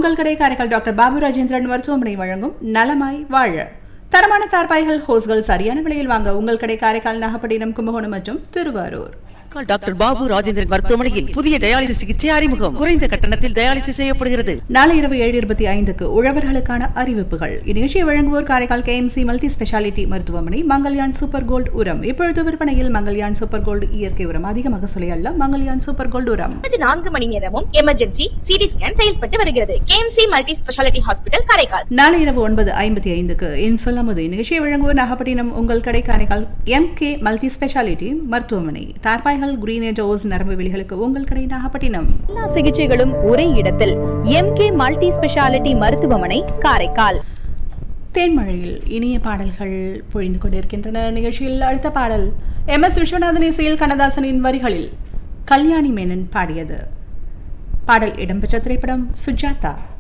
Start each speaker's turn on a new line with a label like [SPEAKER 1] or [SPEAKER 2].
[SPEAKER 1] உங்கள் கடை காரைக்கால் டாக்டர் பாபு ராஜேந்திரன் மருத்துவமனை வழங்கும் நலமாய் வாழ தரமான தார்பாய்கள் ஹோஸ்கள் சரியான விலையில் வாங்க உங்கள் கடை காரைக்கால் நாகப்பட்டினம் கும்பகோணம் மற்றும் திருவாரூர்
[SPEAKER 2] காரைக்கால் டாக்டர் பாபு ராஜேந்திரன் மருத்துவமனையில் புதிய டயாலிசிஸ் சிகிச்சை அறிமுகம் குறைந்த கட்டணத்தில் டயாலிசிஸ் செய்யப்படுகிறது
[SPEAKER 1] நாளை இரவு ஏழு இருபத்தி ஐந்துக்கு உழவர்களுக்கான அறிவிப்புகள் இந்நிகழ்ச்சியை வழங்குவோர் காரைக்கால் கேஎம்சி மல்டி ஸ்பெஷாலிட்டி மருத்துவமனை மங்கல்யான் சூப்பர் கோல்டு உரம் இப்பொழுது விற்பனையில் மங்கல்யான் சூப்பர் கோல்டு இயற்கை உரம் அதிக மகசூலை அல்ல மங்கல்யான் சூப்பர் கோல்டு உரம்
[SPEAKER 3] இருபத்தி நான்கு மணி நேரமும் எமர்ஜென்சி சிடி ஸ்கேன் செயல்பட்டு வருகிறது KMC multi speciality hospital Karaikal
[SPEAKER 1] நாளை இரவு ஒன்பது ஐம்பத்தி ஐந்துக்கு என் சொல்லாமது நிகழ்ச்சியை வழங்குவோர் நாகப்பட்டினம் உங்கள் கடை Karaikal M K multi speciality மருத்துவமனை தார்பாய்கள் குரீனே டோஸ் நரம்பு வெளிகளுக்கு உங்கள் கடை நாகப்பட்டினம்
[SPEAKER 4] எல்லா சிகிச்சைகளும் ஒரே இடத்தில் எம்கே மல்டி ஸ்பெஷாலிட்டி மருத்துவமனை காரைக்கால்
[SPEAKER 1] தேன்மழையில் இனிய பாடல்கள் பொழிந்து கொண்டிருக்கின்றன நிகழ்ச்சியில் அடுத்த பாடல் எம் எஸ் விஸ்வநாதன் இசையில் கண்ணதாசனின் வரிகளில் கல்யாணி மேனன் பாடியது பாடல் இடம்பெற்ற திரைப்படம் சுஜாதா